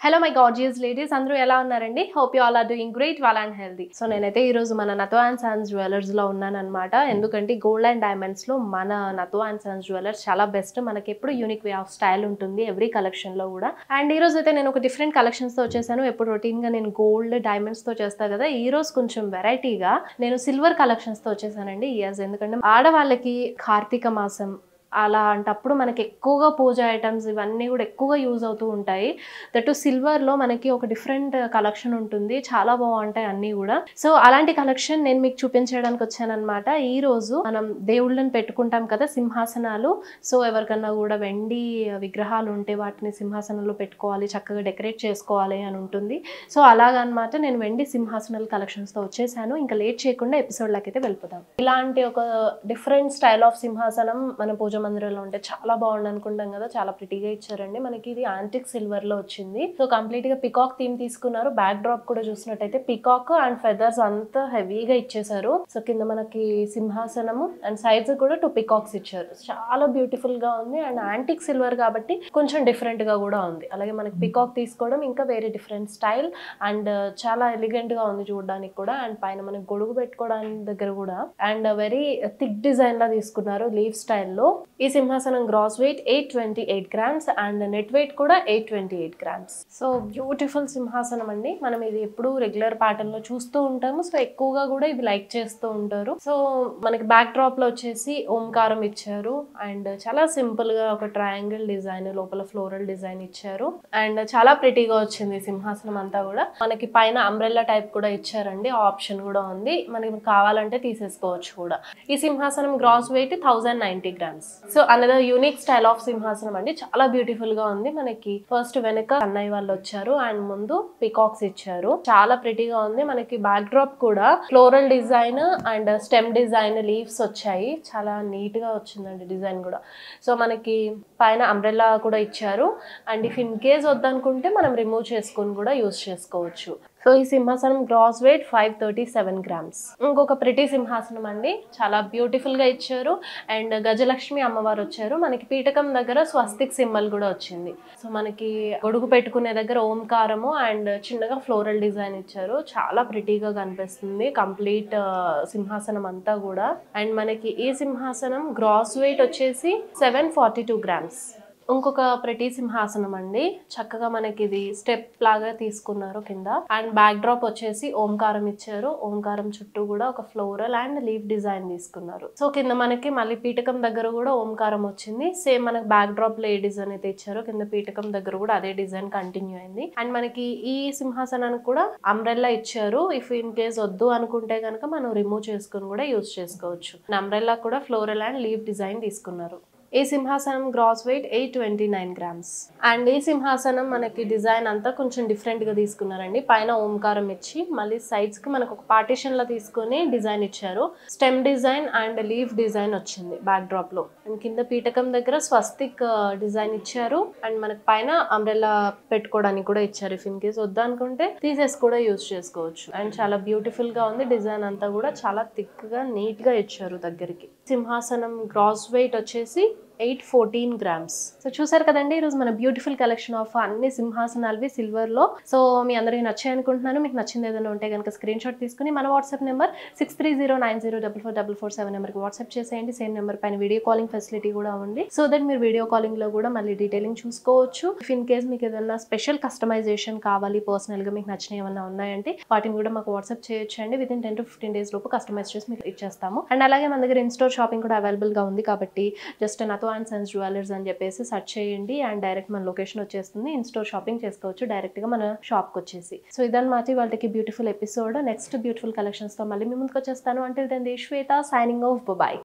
hello my gorgeous ladies అందరూ ఎలా ఉన్నారండి hope you all are doing great well and healthy so నేనైతే ఈ రోజు మన నతో అండ్ సన్స్ జ్యువెలర్స్ లో ఉన్నాను అనమాట ఎందుకంటే గోల్డ్ అండ్ డైమండ్స్ లో మన నతో అండ్ సన్స్ జ్యువెలర్స్ చాలా బెస్ట్ మనకి ఎప్పుడు యూనిక్ వే ఆఫ్ స్టైల్ ఉంటుంది ఎవ్రీ కలెక్షన్ లో కూడా అండ్ ఈ రోజు అయితే నేను ఒక డిఫరెంట్ కలెక్షన్స్ తో వచ్చేసాను ఎప్పుడు రొటీన్ గా నేను గోల్డ్ డైమండ్స్ తో చేస్తా కదా ఈ రోజు కొంచెం వెరైటీగా నేను సిల్వర్ కలెక్షన్స్ తో వచ్చేసానండి ఎస్ ఎందుకంటే ఆడవాళ్ళకి కార్తీక మాసం అలా అంటప్పుడు మనకి ఎక్కువగా పూజ ఐటమ్స్ ఇవన్నీ కూడా ఎక్కువగా యూజ్ అవుతూ ఉంటాయి దట్ సిల్వర్లో మనకి ఒక డిఫరెంట్ కలెక్షన్ ఉంటుంది చాలా బాగుంటాయి అన్నీ కూడా సో అలాంటి కలెక్షన్ నేను మీకు చూపించడానికి వచ్చానమాట ఈ రోజు మనం దేవుళ్ళని పెట్టుకుంటాం కదా సింహాసనాలు సో ఎవరికన్నా కూడా వెండి విగ్రహాలు ఉంటే వాటిని సింహాసనంలో పెట్టుకోవాలి చక్కగా డెకరేట్ చేసుకోవాలి అని ఉంటుంది సో అలాగనమాట నేను వెండి సింహాసనాల కలెక్షన్స్తో వచ్చేసాను ఇంకా లేట్ చేయకుండా ఎపిసోడ్లోకి అయితే వెళ్ళిపోదాం ఇలాంటి ఒక డిఫరెంట్ స్టైల్ ఆఫ్ సింహాసనం మన పూజ మందిరంలో ఉంటే చాలా బాగుంది అనుకుంటాం కదా చాలా ప్రిటీగా ఇచ్చారండి మనకి ఇది యాంటిక్ సిల్వర్ లో వచ్చింది సో కంప్లీట్ గా పికాక్ థీమ్ తీసుకున్నారు బ్యాక్ డ్రాప్ కూడా చూసినట్టయితే పికాక్ అండ్ ఫెదర్స్ అంతా హెవీగా ఇచ్చేసారు సో కింద మనకి సింహాసనము అండ్ సైడ్స్ కూడా టూ పికాక్స్ ఇచ్చారు చాలా బ్యూటిఫుల్ గా ఉంది అండ్ యాంటిక్ సిల్వర్ కాబట్టి కొంచెం డిఫరెంట్ గా కూడా ఉంది అలాగే మనకి పికాక్ తీసుకోవడం ఇంకా వేరే డిఫరెంట్ స్టైల్ అండ్ చాలా ఎలిగెంట్ గా ఉంది చూడడానికి కూడా అండ్ పైన మనకి గొడుగు పెట్టుకోవడానికి దగ్గర కూడా అండ్ వెరీ థిక్ డిజైన్ లా తీసుకున్నారు లీవ్ స్టైల్లో ఈ సింహాసనం gross weight eight twenty eight grams and net weight కూడా eight twenty eight grams so beautiful సింహాసనం అండి మనం ఇది ఎప్పుడు రెగ్యులర్ ప్యాటర్న్ లో చూస్తూ ఉంటాము సో ఎక్కువగా కూడా ఇది లైక్ చేస్తూ ఉంటారు సో మనకి బ్యాక్ డ్రాప్ లో వచ్చేసి ఓంకారం ఇచ్చారు అండ్ చాలా సింపుల్ గా ఒక ట్రయాంగిల్ డిజైన్ లోపల ఫ్లోరల్ డిజైన్ ఇచ్చారు అండ్ చాలా ప్రిటీగా వచ్చింది సింహాసనం అంతా కూడా మనకి పైన అంబ్రెల్లా టైప్ కూడా ఇచ్చారండి ఆప్షన్ కూడా ఉంది మనకి కావాలంటే తీసేసుకోవచ్చు కూడా ఈ సింహాసనం gross weight thousand ninety grams so another unique style of సింహాసనం అండి చాలా బ్యూటిఫుల్ గా ఉంది మనకి ఫస్ట్ వెనక అన్నయ్య వాళ్ళు వచ్చారు అండ్ ముందు పికాక్స్ ఇచ్చారు చాలా ప్రిటీగా ఉంది మనకి బ్యాక్ డ్రాప్ కూడా floral design and stem design leaves వచ్చాయి చాలా నీట్ గా వచ్చిందండి డిజైన్ కూడా సో మనకి పైన అంబ్రెల్లా కూడా ఇచ్చారు అండ్ ఇఫ్ ఇన్ కేస్ వద్దనుకుంటే మనం రిమూవ్ చేసుకొని కూడా యూస్ చేసుకోవచ్చు సో ఈ సింహాసనం gross weight five thirty seven grams ఇంకొక ప్రిటీ సింహాసనం అండి చాలా బ్యూటిఫుల్ గా ఇచ్చారు అండ్ గజలక్ష్మి అమ్మవారు వచ్చారు మనకి పీఠకం దగ్గర స్వస్తిక్ సింబల్ కూడా వచ్చింది సో మనకి గొడుగు పెట్టుకునే దగ్గర ఓంకారము అండ్ చిన్నగా ఫ్లోరల్ డిజైన్ ఇచ్చారు చాలా ప్రిటీగా కనిపిస్తుంది కంప్లీట్ సింహాసనం అంతా కూడా అండ్ మనకి ఈ సింహాసనం గ్రాస్ వెయిట్ వచ్చేసి సెవెన్ ఫార్టీ టూ గ్రామ్స్ ఇంకొక ప్రతి సింహాసనం అండి చక్కగా మనకి ఇది స్టెప్ లాగా తీసుకున్నారు కింద అండ్ బ్యాక్ డ్రాప్ వచ్చేసి ఓంకారం ఇచ్చారు ఓంకారం చుట్టూ కూడా ఒక ఫ్లోరల్ అండ్ లీఫ్ డిజైన్ తీసుకున్నారు సో కింద మనకి మళ్ళీ పీఠకం దగ్గర కూడా ఓంకారం వచ్చింది సేమ్ మనకి బ్యాక్ డ్రాప్ లో ఏ డిజైన్ అయితే ఇచ్చారో కింద పీఠకం దగ్గర కూడా అదే డిజైన్ కంటిన్యూ అయింది అండ్ మనకి ఈ సింహాసనానికి కూడా అంబ్రెల్లా ఇచ్చారు ఇఫ్ ఇన్ కేస్ వద్దు అనుకుంటే కనుక మనం రిమూవ్ చేసుకుని కూడా యూస్ చేసుకోవచ్చు అంబ్రెల్లా కూడా ఫ్లోరల్ అండ్ లీఫ్ డిజైన్ తీసుకున్నారు ఈ సింహాసనం gross weight eight twenty nine grams and ఈ సింహాసనం మనకి డిజైన్ అంతా కొంచెం డిఫరెంట్ గా తీసుకున్నారండి పైన ఓంకారం ఇచ్చి మళ్ళీ సైడ్స్ కి మనకు ఒక పార్టీషన్ లా తీసుకొని డిజైన్ ఇచ్చారు stem design and leaf design వచ్చింది బ్యాక్ డ్రాప్ లో అండ్ కింద పీఠకం దగ్గర స్వస్తిక్ డిజైన్ ఇచ్చారు అండ్ మనకి పైన అంబ్రెల్లా పెట్టుకోవడానికి కూడా ఇచ్చారు ఇఫ్ ఇన్ కేస్ వద్దనుకుంటే తీసేసి కూడా యూస్ చేసుకోవచ్చు అండ్ చాలా బ్యూటిఫుల్ గా ఉంది డిజైన్ అంతా కూడా చాలా థిక్ గా నీట్ గా ఇచ్చారు దగ్గరికి సింహాసనం గ్రాస్ వెయిట్ వచ్చేసి ఎయిట్ ఫోర్టీన్ గ్రామ్స్ సో చూసారు కదండి ఈరోజు మన బ్యూటిఫుల్ కలెక్షన్ ఆఫ్ అన్ని సింహాసనాలవి సిల్వర్లో సో మీ అందరికీ నచ్చాయి అనుకుంటున్నాను మీకు నచ్చింది ఏదైనా ఉంటే కనుక స్క్రీన్ షాట్ తీసుకుని మన WhatsApp number six three zero nine zero double four double four seven నెంబర్కి వాట్సాప్ చేసేయండి సేమ్ నెంబర్ పైన వీడియో కాలింగ్ ఫెసిలిటీ కూడా ఉంది సో దట్ మీరు వీడియో కాలింగ్లో కూడా మళ్ళీ డీటెయిలింగ్ చూసుకోవచ్చు ఇఫ్ ఇన్ కేస్ మీకు ఏదైనా స్పెషల్ కస్టమైజేషన్ కావాలి పర్సనల్గా మీకు నచ్చిన ఏమన్నా ఉన్నాయంటే వాటిని కూడా మాకు వాట్సాప్ చేయొచ్చు అండి within ten to fifteen days లోపు కస్టమైజ్ చేసి మీకు ఇచ్చేస్తాము అండ్ అలాగే మన దగ్గర ఇన్ స్టోర్ షాపింగ్ కూడా అవైలబుల్గా ఉంది కాబట్టి జస్ట్ నాతో అండ్ సన్స్ జ్యువెలర్స్ అని చెప్పేసి సెర్చ్ చేయండి అండ్ డైరెక్ట్ మన లొకేషన్ వచ్చేస్తుంది ఇన్ స్టోర్ షాపింగ్ చేసుకోవచ్చు డైరెక్ట్గా మన షాప్కి వచ్చేసి సో ఇదన్నమాట వాళ్ళకి బ్యూటిఫుల్ ఎపిసోడ్ నెక్స్ట్ బ్యూటిఫుల్ కలెక్షన్స్తో మళ్ళీ మీ ముందుకు వచ్చేస్తాను అంటే then Shweta signing off bye